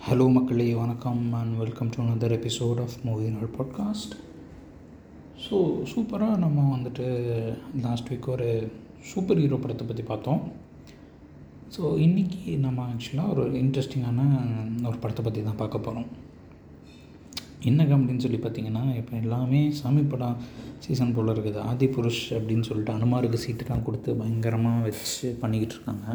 hello மக்களே வணக்கம் and welcome to another episode of movie நாள் பாட்காஸ்ட் ஸோ சூப்பராக நம்ம வந்துட்டு லாஸ்ட் வீக் ஒரு சூப்பர் ஹீரோ படத்தை பற்றி பார்த்தோம் ஸோ இன்றைக்கி நம்ம ஆக்சுவலாக ஒரு இன்ட்ரெஸ்டிங்கான ஒரு படத்தை பற்றி தான் பார்க்க போகிறோம் என்ன அப்படின்னு சொல்லி பார்த்தீங்கன்னா இப்போ எல்லாமே சாமி படம் சீசன் போல் இருக்குது ஆதி புருஷ் அப்படின்னு சொல்லிட்டு அனுமாருக்கு சீட்டுலாம் கொடுத்து பயங்கரமாக வச்சு பண்ணிக்கிட்டு இருக்காங்க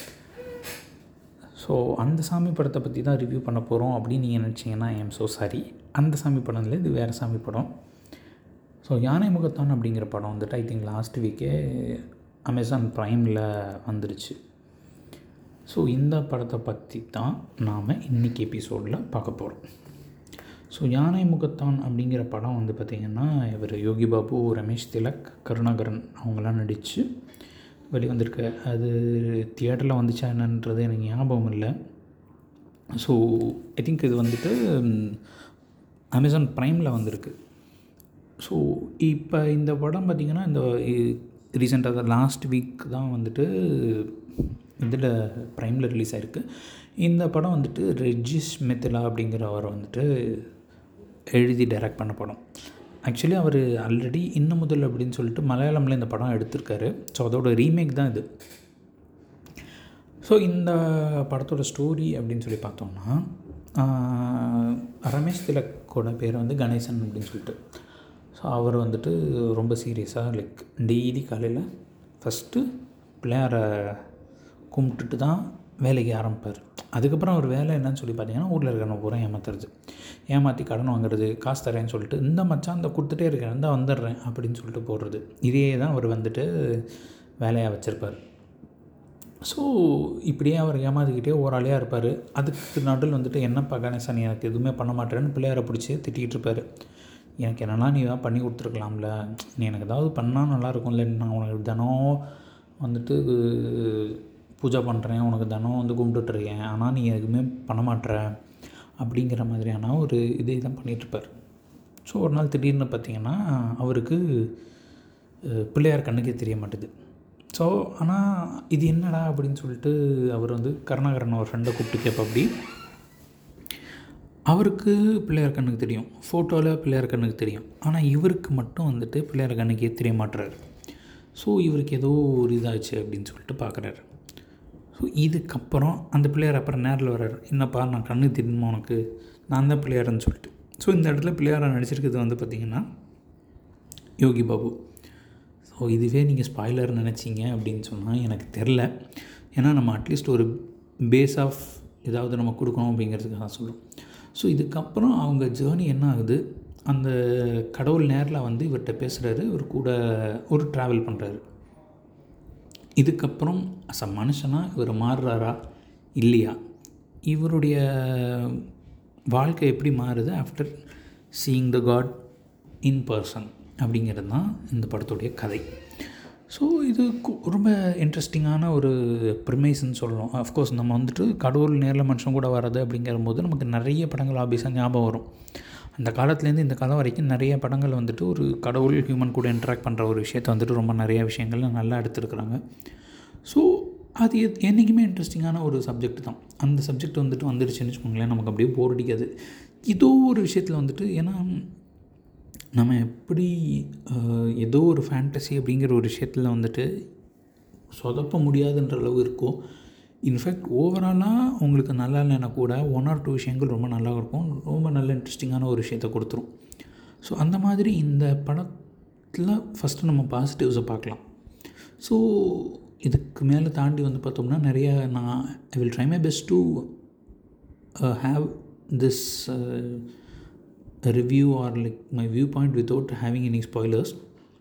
ஸோ அந்த சாமி படத்தை பற்றி தான் ரிவ்யூ பண்ண போகிறோம் அப்படின்னு நீங்கள் நினச்சிங்கன்னா ஐஎம் ஸோ சாரி அந்த சாமி படம் இல்லை இது வேறு சாமி படம் ஸோ யானை முகத்தான் அப்படிங்கிற படம் வந்துட்டு ஐ திங்க் லாஸ்ட் வீக்கே அமேசான் ப்ரைமில் வந்துருச்சு ஸோ இந்த படத்தை பற்றி தான் நாம் இன்றைக்கி எபிசோடில் பார்க்க போகிறோம் ஸோ யானை முகத்தான் அப்படிங்கிற படம் வந்து பார்த்திங்கன்னா இவர் யோகி பாபு ரமேஷ் திலக் கருணாகரன் அவங்களாம் நடித்து வெளிவந்திருக்கு அது தியேட்டரில் வந்துச்சா என்னன்றது எனக்கு ஞாபகம் இல்லை ஸோ ஐ திங்க் இது வந்துட்டு அமேசான் ப்ரைமில் வந்திருக்கு ஸோ இப்போ இந்த படம் பார்த்திங்கன்னா இந்த ரீசெண்டாக லாஸ்ட் வீக் தான் வந்துட்டு இதில் ப்ரைமில் ரிலீஸ் ஆகிருக்கு இந்த படம் வந்துட்டு ரெஜிஸ் மெத்திலா அப்படிங்கிறவர் வந்துட்டு எழுதி டைரக்ட் பண்ண படம் ஆக்சுவலி அவர் ஆல்ரெடி இன்னும் முதல் அப்படின்னு சொல்லிட்டு மலையாளமில் இந்த படம் எடுத்திருக்காரு ஸோ அதோட ரீமேக் தான் இது ஸோ இந்த படத்தோட ஸ்டோரி அப்படின்னு சொல்லி பார்த்தோம்னா ரமேஷ் திலக்கோட பேர் வந்து கணேசன் அப்படின்னு சொல்லிட்டு ஸோ அவர் வந்துட்டு ரொம்ப சீரியஸாக லைக் டெய்லி காலையில் ஃபஸ்ட்டு பிள்ளையாரை கும்பிட்டுட்டு தான் வேலைக்கு ஆரம்பிப்பார் அதுக்கப்புறம் அவர் வேலை என்னன்னு சொல்லி பார்த்தீங்கன்னா ஊரில் இருக்கிறவங்க பூரா ஏமாத்துறது ஏமாற்றி கடன் வாங்குறது காசு தரேன்னு சொல்லிட்டு இந்த மச்சான் இந்த கொடுத்துட்டே இருக்கேன் இந்த வந்துடுறேன் அப்படின்னு சொல்லிட்டு போடுறது இதே தான் அவர் வந்துட்டு வேலையாக வச்சுருப்பார் ஸோ இப்படியே அவர் ஏமாற்றிக்கிட்டே ஓராளியாக இருப்பார் அதுக்கு நடுவில் வந்துட்டு என்னப்பா கணேசன் எனக்கு எதுவுமே பண்ண மாட்டேன்னு பிள்ளையாரை பிடிச்சி திட்டிகிட்டு இருப்பார் எனக்கு என்னென்னா நீ தான் பண்ணி கொடுத்துருக்கலாம்ல நீ எனக்கு ஏதாவது பண்ணால் நல்லாயிருக்கும்ல நான் உனக்கு தினம் வந்துட்டு பூஜை பண்ணுறேன் உனக்கு தினம் வந்து கும்பிட்டுட்ருக்கேன் ஆனால் நீ எதுவுமே பண்ண மாட்ற அப்படிங்கிற மாதிரியான ஒரு இதே தான் பண்ணிகிட்ருப்பார் ஸோ ஒரு நாள் திடீர்னு பார்த்திங்கன்னா அவருக்கு பிள்ளையார் கண்ணுக்கே தெரிய மாட்டுது ஸோ ஆனால் இது என்னடா அப்படின்னு சொல்லிட்டு அவர் வந்து கருணாகரன் ஒரு ஃப்ரெண்டை கூப்பிட்டு கேட்ப அப்படி அவருக்கு பிள்ளையார் கண்ணுக்கு தெரியும் ஃபோட்டோவில் பிள்ளையார் கண்ணுக்கு தெரியும் ஆனால் இவருக்கு மட்டும் வந்துட்டு பிள்ளையார் கண்ணுக்கே தெரிய மாட்டுறாரு ஸோ இவருக்கு ஏதோ ஒரு இதாச்சு அப்படின்னு சொல்லிட்டு பார்க்குறாரு ஸோ இதுக்கப்புறம் அந்த பிள்ளையார் அப்புறம் நேரில் வர்றாரு என்னப்பா நான் கண்ணு திடணுமா உனக்கு நான் தான் பிள்ளையாருன்னு சொல்லிட்டு ஸோ இந்த இடத்துல பிள்ளையாரை நடிச்சிருக்கிறது வந்து பார்த்திங்கன்னா யோகி பாபு ஸோ இதுவே நீங்கள் ஸ்பாய்லர் நினச்சிங்க அப்படின்னு சொன்னால் எனக்கு தெரில ஏன்னா நம்ம அட்லீஸ்ட் ஒரு பேஸ் ஆஃப் ஏதாவது நம்ம கொடுக்கணும் அப்படிங்கிறதுக்காக தான் சொல்லுவோம் ஸோ இதுக்கப்புறம் அவங்க ஜேர்னி என்ன ஆகுது அந்த கடவுள் நேரில் வந்து இவர்கிட்ட பேசுகிறாரு இவர் கூட ஒரு ட்ராவல் பண்ணுறாரு இதுக்கப்புறம் அஸ் அ மனுஷனாக இவர் மாறுறாரா இல்லையா இவருடைய வாழ்க்கை எப்படி மாறுது after seeing the god in person அப்படிங்கிறது தான் இந்த படத்துடைய கதை ஸோ இது ரொம்ப இன்ட்ரெஸ்டிங்கான ஒரு ப்ரிமைஸ்ன்னு சொல்லணும் அஃப்கோர்ஸ் நம்ம வந்துட்டு கடவுள் நேரில் மனுஷன் கூட வர்றது அப்படிங்கிற போது நமக்கு நிறைய படங்கள் ஆபியஸாக ஞாபகம் வரும் அந்த காலத்துலேருந்து இந்த காலம் வரைக்கும் நிறைய படங்கள் வந்துட்டு ஒரு கடவுள் ஹியூமன் கூட இன்ட்ராக்ட் பண்ணுற ஒரு விஷயத்தை வந்துட்டு ரொம்ப நிறைய விஷயங்கள் நல்லா எடுத்துருக்குறாங்க ஸோ அது என்றைக்குமே இன்ட்ரெஸ்டிங்கான ஒரு சப்ஜெக்ட் தான் அந்த சப்ஜெக்ட் வந்துட்டு வந்துடுச்சுன்னு வச்சுக்கோங்களேன் நமக்கு அப்படியே போர் அடிக்காது ஏதோ ஒரு விஷயத்தில் வந்துட்டு ஏன்னா நம்ம எப்படி ஏதோ ஒரு ஃபேண்டசி அப்படிங்கிற ஒரு விஷயத்தில் வந்துட்டு சொதப்ப முடியாதுன்ற அளவு இருக்கோ இன்ஃபேக்ட் ஓவராலாக உங்களுக்கு நல்லா இல்லைன்னா கூட ஒன் ஆர் டூ விஷயங்கள் ரொம்ப நல்லா இருக்கும் ரொம்ப நல்ல இன்ட்ரெஸ்டிங்கான ஒரு விஷயத்த கொடுத்துரும் ஸோ அந்த மாதிரி இந்த படத்தில் ஃபஸ்ட்டு நம்ம பாசிட்டிவ்ஸை பார்க்கலாம் ஸோ இதுக்கு மேலே தாண்டி வந்து பார்த்தோம்னா நிறைய நான் I will try my best to have this review or like my view point without having any spoilers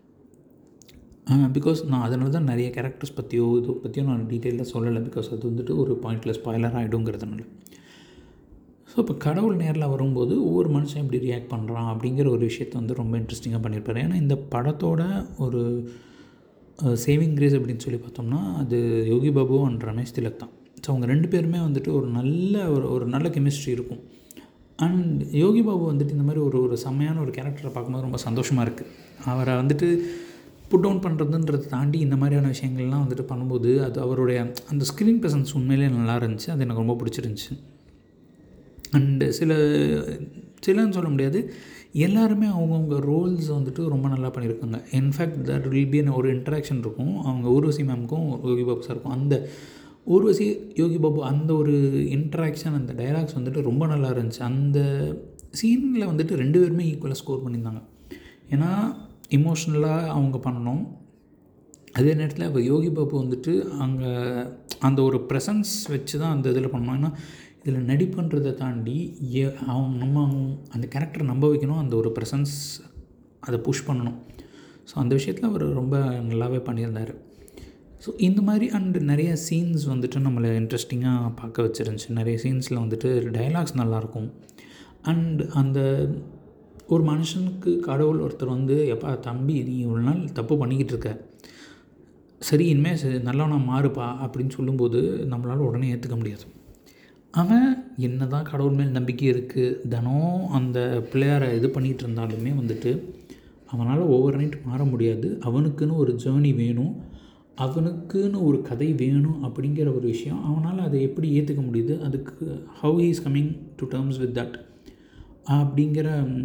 because நான் அதனால தான் நிறைய கேரக்டர்ஸ் பற்றியோ இது பற்றியோ நான் டீட்டெயிலாக சொல்லலை பிகாஸ் அது வந்துட்டு ஒரு பாயிண்டில் ஸ்பாய்லர் ஆகிடுங்கிறதுனால ஸோ இப்போ கடவுள் நேரில் வரும்போது ஒவ்வொரு மனுஷன் எப்படி ரியாக்ட் பண்ணுறான் அப்படிங்கிற ஒரு விஷயத்த வந்து ரொம்ப இன்ட்ரெஸ்டிங்காக பண்ணியிருப்பாரு ஏன்னா இந்த படத்தோட ஒரு சேவிங் கிரேஸ் அப்படின்னு சொல்லி பார்த்தோம்னா அது யோகி பாபு அண்ட் ரமேஷ் திலக் தான் ஸோ அவங்க ரெண்டு பேருமே வந்துட்டு ஒரு நல்ல ஒரு ஒரு நல்ல கெமிஸ்ட்ரி இருக்கும் அண்ட் யோகி பாபு வந்துட்டு இந்த மாதிரி ஒரு ஒரு செம்மையான ஒரு கேரக்டரை பார்க்கும்போது ரொம்ப சந்தோஷமாக இருக்குது அவரை வந்துட்டு புட் டவுன் பண்ணுறதுன்றதை தாண்டி இந்த மாதிரியான விஷயங்கள்லாம் வந்துட்டு பண்ணும்போது அது அவருடைய அந்த ஸ்க்ரீன் ப்ரெசன்ஸ் உண்மையிலே நல்லா இருந்துச்சு அது எனக்கு ரொம்ப பிடிச்சிருந்துச்சி அண்டு சில சிலன்னு சொல்ல முடியாது எல்லாருமே அவங்கவுங்க ரோல்ஸ் வந்துட்டு ரொம்ப நல்லா பண்ணியிருக்காங்க இன்ஃபேக்ட் தட் வில் பி ஒரு இன்ட்ராக்ஷன் இருக்கும் அவங்க ஊர்வசி மேம்க்கும் யோகி பாபு சார் இருக்கும் அந்த ஊர்வசி யோகி பாபு அந்த ஒரு இன்ட்ராக்ஷன் அந்த டைலாக்ஸ் வந்துட்டு ரொம்ப நல்லா இருந்துச்சு அந்த சீனில் வந்துட்டு ரெண்டு பேருமே ஈக்குவலாக ஸ்கோர் பண்ணியிருந்தாங்க ஏன்னா இமோஷ்னலாக அவங்க பண்ணணும் அதே நேரத்தில் இப்போ யோகி பாபு வந்துட்டு அங்கே அந்த ஒரு ப்ரெசன்ஸ் வச்சு தான் அந்த இதில் பண்ணணும் ஏன்னா இதில் நடிப்புன்றதை தாண்டி ஏ அவங்க நம்ம அந்த கேரக்டரை நம்ப வைக்கணும் அந்த ஒரு ப்ரெசன்ஸ் அதை புஷ் பண்ணணும் ஸோ அந்த விஷயத்தில் அவர் ரொம்ப நல்லாவே பண்ணியிருந்தார் ஸோ இந்த மாதிரி அண்ட் நிறைய சீன்ஸ் வந்துட்டு நம்மளை இன்ட்ரெஸ்டிங்காக பார்க்க வச்சிருந்துச்சு நிறைய சீன்ஸில் வந்துட்டு டைலாக்ஸ் நல்லாயிருக்கும் அண்ட் அந்த ஒரு மனுஷனுக்கு கடவுள் ஒருத்தர் வந்து எப்பா தம்பி நீ இவ்வளோ நாள் தப்பு பண்ணிக்கிட்டு இருக்க சரி இனிமேல் சரி நல்லவனா மாறுப்பா அப்படின்னு சொல்லும்போது நம்மளால் உடனே ஏற்றுக்க முடியாது அவன் என்ன தான் கடவுள் மேல் நம்பிக்கை இருக்குது தினம் அந்த பிள்ளையாரை இது பண்ணிகிட்டு இருந்தாலுமே வந்துட்டு அவனால் ஓவர் நைட் மாற முடியாது அவனுக்குன்னு ஒரு ஜேர்னி வேணும் அவனுக்குன்னு ஒரு கதை வேணும் அப்படிங்கிற ஒரு விஷயம் அவனால் அதை எப்படி ஏற்றுக்க முடியுது அதுக்கு how is coming to terms with that அப்படிங்கிற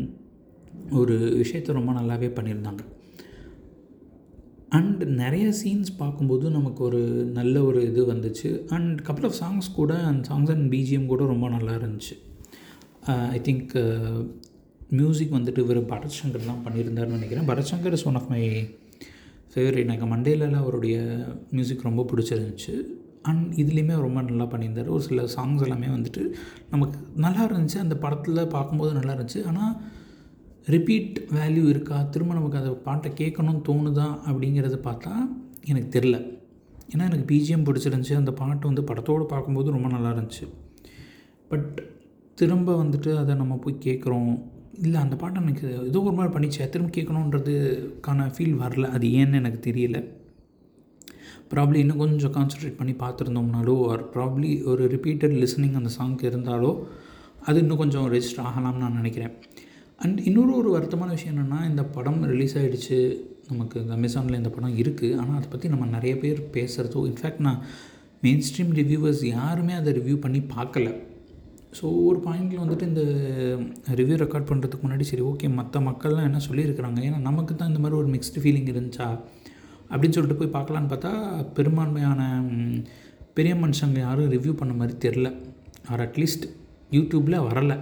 ஒரு விஷயத்த ரொம்ப நல்லாவே பண்ணியிருந்தாங்க அண்ட் நிறைய சீன்ஸ் பார்க்கும்போது நமக்கு ஒரு நல்ல ஒரு இது வந்துச்சு அண்ட் கப்பல் ஆஃப் சாங்ஸ் கூட அண்ட் சாங்ஸ் அண்ட் பிஜிஎம் கூட ரொம்ப நல்லா இருந்துச்சு ஐ திங்க் மியூசிக் வந்துட்டு இவர் பரத் சங்கர் தான் பண்ணியிருந்தாருன்னு நினைக்கிறேன் Bharath Shankar is one of my favourite எனக்கு மண்டேலலாம் அவருடைய மியூசிக் ரொம்ப பிடிச்சிருந்துச்சு அண்ட் இதுலேயுமே ரொம்ப நல்லா பண்ணியிருந்தார் ஒரு சில சாங்ஸ் எல்லாமே வந்துட்டு நமக்கு நல்லா இருந்துச்சு அந்த படத்தில் பார்க்கும்போது நல்லா இருந்துச்சு ஆனால் ரிப்பீட் வேல்யூ இருக்கா திரும்ப நமக்கு அந்த பாட்டை கேட்கணும்னு தோணுதா அப்படிங்கிறத பார்த்தா எனக்கு தெரில ஏன்னா எனக்கு பிஜிஎம் பிடிச்சிருந்துச்சி அந்த பாட்டு வந்து படத்தோடு பார்க்கும்போது ரொம்ப நல்லா இருந்துச்சு பட் திரும்ப வந்துட்டு அதை நம்ம போய் கேட்குறோம் இல்லை அந்த பாட்டை எனக்கு ஏதோ ஒரு மாதிரி பண்ணிச்சே திரும்ப கேட்கணுன்றதுக்கான ஃபீல் வரல அது ஏன்னு எனக்கு தெரியல ப்ராப்ளி இன்னும் கொஞ்சம் கான்சன்ட்ரேட் பண்ணி பார்த்துருந்தோம்னாலோ ஆர் ப்ராப்ளி ஒரு ரிப்பீட்டட் லிசனிங் அந்த சாங்க்கு இருந்தாலோ அது இன்னும் கொஞ்சம் ரெஜிஸ்டர் ஆகலாம்னு நான் நினைக்கிறேன் அண்ட் இன்னொரு ஒரு வருத்தமான விஷயம் என்னென்னா இந்த படம் ரிலீஸ் ஆகிடுச்சு நமக்கு இந்த அமேசானில் இந்த படம் இருக்குது ஆனால் அதை பற்றி நம்ம நிறைய பேர் பேசுகிறதோ இன்ஃபேக்ட் நான் மெயின் ஸ்ட்ரீம் ரிவ்யூவர்ஸ் யாருமே அதை ரிவ்யூ பண்ணி பார்க்கல ஸோ ஒரு பாயிண்டில் வந்துட்டு இந்த ரிவ்யூ ரெக்கார்ட் பண்ணுறதுக்கு முன்னாடி சரி ஓகே மற்ற மக்கள்லாம் என்ன சொல்லியிருக்கிறாங்க ஏன்னா நமக்கு தான் இந்த மாதிரி ஒரு மிக்ஸ்டு ஃபீலிங் இருந்துச்சா அப்படின்னு சொல்லிட்டு போய் பார்க்கலான்னு பார்த்தா பெரும்பான்மையான பெரிய மனுஷங்க யாரும் ரிவ்யூ பண்ண மாதிரி தெரில ஆர் அட்லீஸ்ட் யூடியூப்பில் வரலை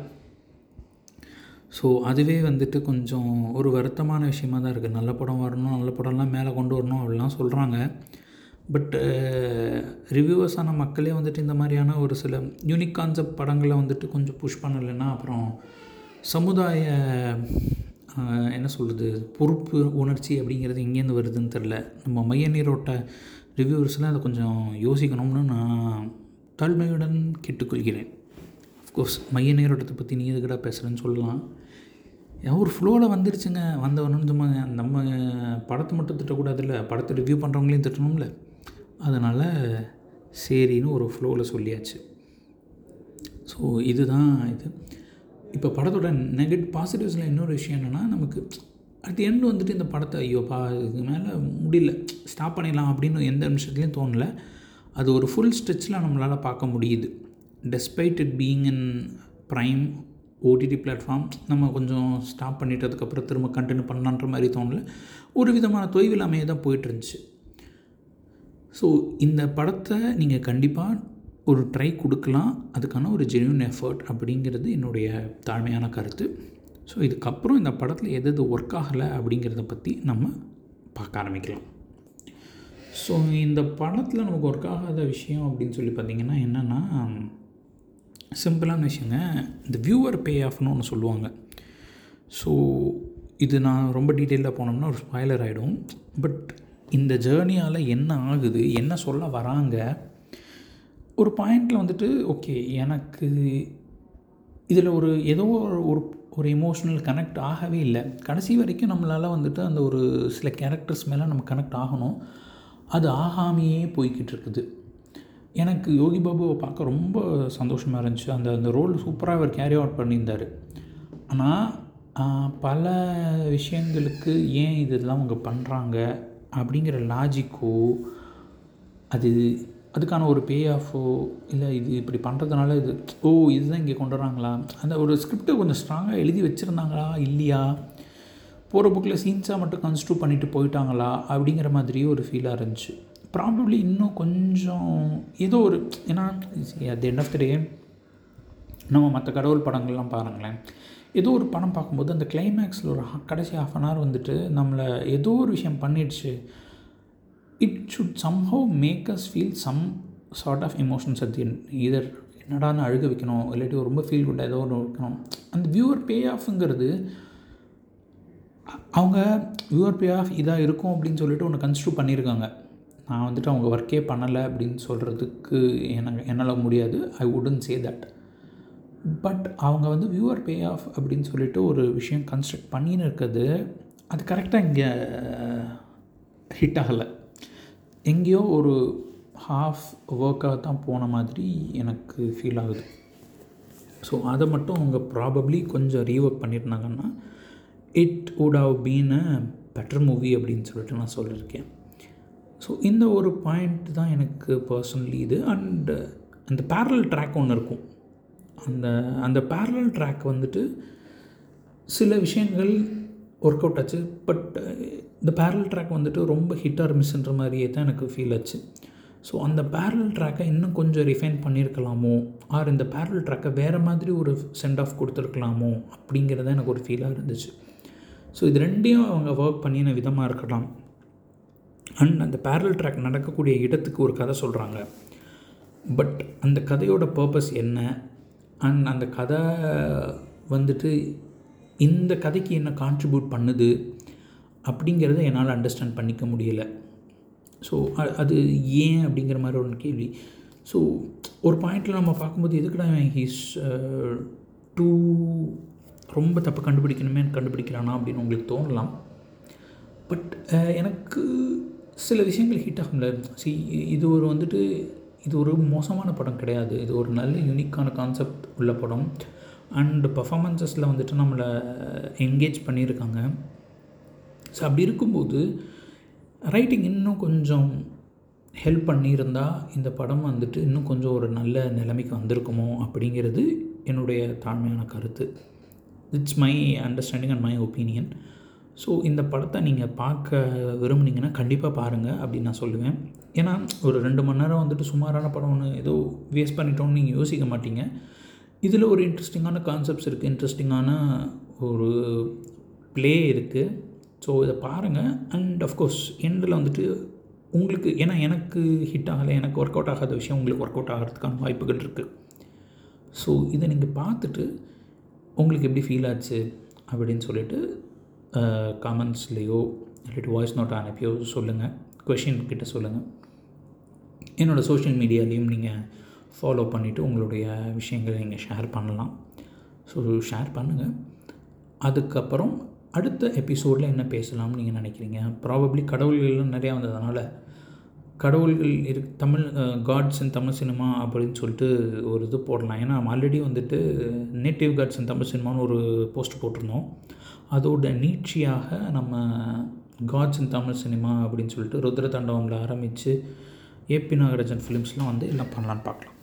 ஸோ அதுவே வந்துட்டு கொஞ்சம் ஒரு வருத்தமான விஷயமா தான் இருக்குது நல்ல படம் வரணும் நல்ல படம்லாம் மேலே கொண்டு வரணும் அப்படிலாம் சொல்கிறாங்க பட் ரிவ்யூவர்ஸான மக்களே வந்துட்டு இந்த மாதிரியான ஒரு சில யூனிக் கான்செப்ட் படங்களை வந்துட்டு கொஞ்சம் புஷ் பண்ணலைன்னா அப்புறம் சமுதாய என்ன சொல்கிறது பொறுப்பு உணர்ச்சி அப்படிங்கிறது எங்கேருந்து வருதுன்னு தெரில நம்ம மைய நீரோட்ட ரிவ்யூவர்ஸ்லாம் அதை கொஞ்சம் யோசிக்கணும்னு நான் தாழ்மையுடன் கேட்டுக்கொள்கிறேன் அஃப்கோர்ஸ் மைய நீரோட்டத்தை பற்றி நீ எதுக்கடா பேசுகிறேன்னு சொல்லலாம் ஒரு ஃப்ளோவில் வந்துருச்சுங்க வந்தவனும் சும்மா நம்ம படத்தை மட்டும் திட்டக்கூடாதுல்ல படத்தை ரிவ்யூ பண்ணுறவங்களையும் திட்டணும்ல அதனால் சரின்னு ஒரு ஃப்ளோவில் சொல்லியாச்சு ஸோ இதுதான் இது இப்போ படத்தோட நெகட் பாசிட்டிவ்ஸில் இன்னொரு விஷயம் என்னென்னா நமக்கு அட் தி எண்ட் வந்துட்டு இந்த படத்தை ஐயோப்பா இதுக்கு மேலே முடியல ஸ்டாப் பண்ணிடலாம் அப்படின்னு எந்த நிமிஷத்துலேயும் தோணலை அது ஒரு ஃபுல் ஸ்ட்ரெச்சில் நம்மளால் பார்க்க முடியுது despite it being in prime OTT platform நம்ம கொஞ்சம் ஸ்டாப் பண்ணிட்டதுக்கப்புறம் திரும்ப கண்டினியூ பண்ணலான்ற மாதிரி தோணல ஒரு விதமான தொய்வில்லாமையே தான் போயிட்டுருந்துச்சு ஸோ இந்த படத்தை நீங்கள் கண்டிப்பாக ஒரு ட்ரை கொடுக்கலாம் அதுக்கான ஒரு ஜென்யூன் எஃபர்ட் அப்படிங்கிறது என்னுடைய தாழ்மையான கருத்து ஸோ இதுக்கப்புறம் இந்த படத்தில் எது எது ஒர்க் ஆகலை அப்படிங்கிறத பற்றி நம்ம பார்க்க ஆரம்பிக்கலாம் ஸோ இந்த படத்தில் நமக்கு ஒர்க் ஆகாத விஷயம் அப்படின்னு சொல்லி பார்த்திங்கன்னா என்னென்னா சிம்பிளான விஷயங்க இந்த வியூவர் பே ஆஃப்னு ஒன்று சொல்லுவாங்க ஸோ இது நான் ரொம்ப டீட்டெயிலாக போனோம்னா ஒரு ஸ்பாய்லர் ஆகிடும் பட் இந்த ஜேர்னியால் என்ன ஆகுது என்ன சொல்ல வராங்க ஒரு பாயிண்டில் வந்துட்டு ஓகே எனக்கு இதில் ஒரு ஏதோ ஒரு ஒரு எமோஷ்னல் கனெக்ட் ஆகவே இல்லை கடைசி வரைக்கும் நம்மளால் வந்துட்டு அந்த ஒரு சில கேரக்டர்ஸ் மேலே நம்ம கனெக்ட் ஆகணும் அது ஆகாமையே போய்கிட்டு இருக்குது எனக்கு யோகி பாபுவை பார்க்க ரொம்ப சந்தோஷமாக இருந்துச்சு அந்த அந்த ரோல் சூப்பராக அவர் கேரி அவுட் பண்ணியிருந்தார் ஆனால் பல விஷயங்களுக்கு ஏன் இதெல்லாம் அவங்க பண்ணுறாங்க அப்படிங்கிற லாஜிக்கோ அது அதுக்கான ஒரு பே ஆஃபோ இல்லை இது இப்படி பண்ணுறதுனால இது ஓ இதுதான் இங்கே கொண்டு வராங்களா அந்த ஒரு ஸ்கிரிப்டை கொஞ்சம் ஸ்ட்ராங்காக எழுதி வச்சுருந்தாங்களா இல்லையா போகிற புக்கில் சீன்ஸாக மட்டும் கன்ஸ்ட்ரூ பண்ணிட்டு போயிட்டாங்களா அப்படிங்கிற மாதிரியே ஒரு ஃபீலாக இருந்துச்சு ப்ராபப்ளி இன்னும் கொஞ்சம் ஏதோ ஒரு ஏன்னா at end of the day நம்ம மற்ற கடவுள் படங்கள்லாம் பாருங்களேன் ஏதோ ஒரு படம் பார்க்கும்போது அந்த கிளைமேக்ஸில் ஒரு ha- கடைசி ஹாஃப் அன் ஹவர் வந்துட்டு நம்மளை ஏதோ ஒரு விஷயம் பண்ணிடுச்சு it should somehow make us feel some sort of emotions at the either என்னடான்னு அழுக வைக்கணும் இல்லாட்டி ரொம்ப ஃபீல் குட் ஏதோ ஒன்று வைக்கணும் அந்த வியூவர் பே ஆஃப்ங்கிறது அவங்க வியூவர் பே ஆஃப் இதாக இருக்கும் அப்படின்னு சொல்லிட்டு ஒன்று கன்ஸ்ட்ரூ பண்ணியிருக்காங்க நான் வந்துட்டு அவங்க ஒர்க்கே பண்ணலை அப்படின்னு சொல்கிறதுக்கு எனக்கு என்னால் முடியாது ஐ உடன் சே தட் பட் அவங்க வந்து வியூவர் பே ஆஃப் அப்படின்னு சொல்லிட்டு ஒரு விஷயம் கன்ஸ்ட்ரக்ட் பண்ணின்னு இருக்கிறது அது கரெக்டாக இங்கே ஹிட் ஆகலை எங்கேயோ ஒரு ஹாஃப் ஒர்க்காக தான் போன மாதிரி எனக்கு ஃபீல் ஆகுது ஸோ அதை மட்டும் அவங்க ப்ராபப்ளி கொஞ்சம் ரீஒர்க் பண்ணியிருந்தாங்கன்னா it would have been a better movie அப்படின்னு சொல்லிட்டு நான் சொல்லியிருக்கேன் ஸோ இந்த ஒரு பாயிண்ட் தான் எனக்கு பர்சனலி இது அண்ட் அந்த பேரல் ட்ராக் ஒன்று இருக்கும் அந்த அந்த பேரல் ட்ராக் வந்துட்டு சில விஷயங்கள் ஒர்க் அவுட் ஆச்சு பட் இந்த பேரல் ட்ராக் வந்துட்டு ரொம்ப ஹிட் ஆர் மிஸ்ன்ற மாதிரியே தான் எனக்கு ஃபீல் ஆச்சு ஸோ அந்த பேரல் ட்ராக்கை இன்னும் கொஞ்சம் ரிஃபைன் பண்ணியிருக்கலாமோ ஆர் இந்த பேரல் ட்ராக்கை வேறு மாதிரி ஒரு சென்ட் ஆஃப் கொடுத்துருக்கலாமோ அப்படிங்கிறத எனக்கு ஒரு ஃபீலாக இருந்துச்சு ஸோ இது ரெண்டையும் அவங்க ஒர்க் பண்ணின விதமாக இருக்கலாம் அண்ட் அந்த பேரல் ட்ராக் நடக்கக்கூடிய இடத்துக்கு ஒரு கதை சொல்கிறாங்க பட் அந்த கதையோட பர்பஸ் என்ன அண்ட் அந்த கதை வந்துட்டு இந்த கதைக்கு என்ன கான்ட்ரிபியூட் பண்ணுது அப்படிங்கிறத என்னால் அண்டர்ஸ்டாண்ட் பண்ணிக்க முடியலை ஸோ அது ஏன் அப்படிங்கிற மாதிரி ஒரு கேள்வி ஸோ ஒரு பாயிண்டில் நம்ம பார்க்கும்போது எதுக்குடா ஹீஸ் டூ ரொம்ப தப்பு கண்டுபிடிக்கணுமே கண்டுபிடிக்கிறானா அப்படின்னு உங்களுக்கு தோணலாம் பட் எனக்கு சில விஷயங்கள் ஹிட் ஆகும்ல சி இது ஒரு வந்துட்டு இது ஒரு மோசமான படம் கிடையாது இது ஒரு நல்ல யூனிக்கான கான்செப்ட் உள்ள படம் அண்ட் பர்ஃபாமன்ஸஸில் வந்துட்டு நம்மளை என்கேஜ் பண்ணியிருக்காங்க ஸோ அப்படி இருக்கும்போது ரைட்டிங் இன்னும் கொஞ்சம் ஹெல்ப் பண்ணியிருந்தா இந்த படம் வந்துட்டு இன்னும் கொஞ்சம் ஒரு நல்ல நிலைமைக்கு வந்திருக்குமோ அப்படிங்கிறது என்னுடைய தாழ்மையான கருத்து it's my understanding and my opinion so இந்த படத்தை நீங்கள் பார்க்க விரும்புனீங்கன்னா கண்டிப்பாக பாருங்கள் அப்படின்னு நான் சொல்லுவேன் ஏன்னா ஒரு ரெண்டு மணி நேரம் வந்துட்டு சுமாரான படம் ஒன்று ஏதோ வேஸ்ட் பண்ணிட்டோம்னு நீங்கள் யோசிக்க மாட்டீங்க இதில் ஒரு இன்ட்ரெஸ்டிங்கான கான்செப்ட்ஸ் இருக்குது இன்ட்ரெஸ்டிங்கான ஒரு ப்ளே இருக்குது ஸோ இதை பாருங்கள் அண்ட் அஃப்கோர்ஸ் எண்டில் வந்துட்டு உங்களுக்கு ஏன்னா எனக்கு ஹிட் ஆகலை எனக்கு ஒர்க் அவுட் ஆகாத விஷயம் உங்களுக்கு ஒர்க் அவுட் ஆகிறதுக்கான வாய்ப்புகள் இருக்குது ஸோ இதை நீங்கள் பார்த்துட்டு உங்களுக்கு எப்படி ஃபீல் ஆச்சு அப்படின்னு சொல்லிட்டு காமெண்ட்ஸ்லேயோ இல்லாட்டி வாய்ஸ் நோட் அனுப்பியோ சொல்லுங்கள் கொஷின் கிட்ட சொல்லுங்கள் என்னோடய சோஷியல் மீடியாலேயும் நீங்கள் ஃபாலோ பண்ணிவிட்டு உங்களுடைய விஷயங்களை நீங்கள் ஷேர் பண்ணலாம் ஸோ ஷேர் பண்ணுங்கள் அதுக்கப்புறம் அடுத்த எபிசோடில் என்ன பேசலாம்னு நீங்கள் நினைக்கிறீங்க ப்ராபப்ளி கடவுள்கள்லாம் நிறையா வந்ததுனால கடவுள்கள் இரு Tamil gods in Tamil cinema அப்படின்னு சொல்லிட்டு ஒரு இது போடலாம் ஏன்னா நம்ம ஆல்ரெடி வந்துட்டு நேட்டிவ் காட்ஸ் இன் தமிழ் சினிமான்னு ஒரு போஸ்ட் போட்டிருந்தோம் அதோட நீட்சியாக நம்ம காட்ஸ் இன் தமிழ் சினிமா அப்படின்னு சொல்லிட்டு ருத்ர தாண்டவமில் ஆரம்பித்து ஏபி நாகராஜன் ஃபிலிம்ஸ்லாம் வந்து எல்லாம் பண்ணலான்னு பார்க்கலாம்